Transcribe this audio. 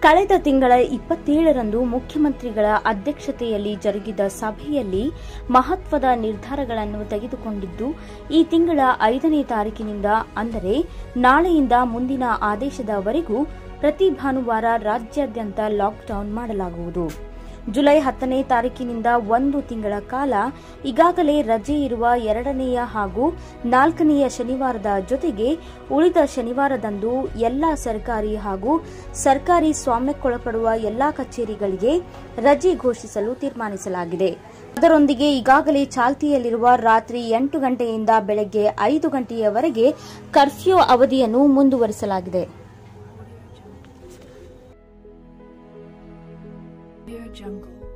ಕಳೆದ ತಿಂಗಳ ಇಪ್ಪತ್ತೇಳರಂದು ಮುಖ್ಯಮಂತ್ರಿಗಳ ಅಧ್ಯಕ್ಷತೆಯಲ್ಲಿ ಜರುಗಿದ ಸಭೆಯಲ್ಲಿ ಮಹತ್ವದ ನಿರ್ಧಾರಗಳನ್ನು ತೆಗೆದುಕೊಂಡಿದ್ದು ಈ ತಿಂಗಳ ಐದನೇ ತಾರೀಕಿನಿಂದ ಅಂದರೆ ನಾಳೆಯಿಂದ ಮುಂದಿನ ಆದೇಶದವರೆಗೂ ಪ್ರತಿ ಭಾನುವಾರ ರಾಜ್ಯಾದ್ಯಂತ ಲಾಕ್ಡೌನ್ ಮಾಡಲಾಗುವುದು ಜುಲೈ ಹತ್ತನೇ ತಾರೀಕಿನಿಂದ ಒಂದು ತಿಂಗಳ ಕಾಲ ಈಗಾಗಲೇ ರಜೆ ಇರುವ ಎರಡನೆಯ ಹಾಗೂ ನಾಲ್ಕನೆಯ ಶನಿವಾರದ ಜೊತೆಗೆ ಉಳಿದ ಶನಿವಾರದಂದು ಎಲ್ಲಾ ಸರ್ಕಾರಿ ಹಾಗೂ ಸರ್ಕಾರಿ ಸ್ವಾಮ್ಯಕ್ಕೊಳಪಡುವ ಎಲ್ಲಾ ಕಚೇರಿಗಳಿಗೆ ರಜೆ ಘೋಷಿಸಲು ತೀರ್ಮಾನಿಸಲಾಗಿದೆ ಅದರೊಂದಿಗೆ ಈಗಾಗಲೇ ಚಾಲ್ತಿಯಲ್ಲಿರುವ ರಾತ್ರಿ ಎಂಟು ಗಂಟೆಯಿಂದ ಬೆಳಗ್ಗೆ ಐದು ಗಂಟೆಯವರೆಗೆ ಕರ್ಫ್ಯೂ ಅವಧಿಯನ್ನು ಮುಂದುವರಿಸಲಾಗಿದೆ Audio Jungle.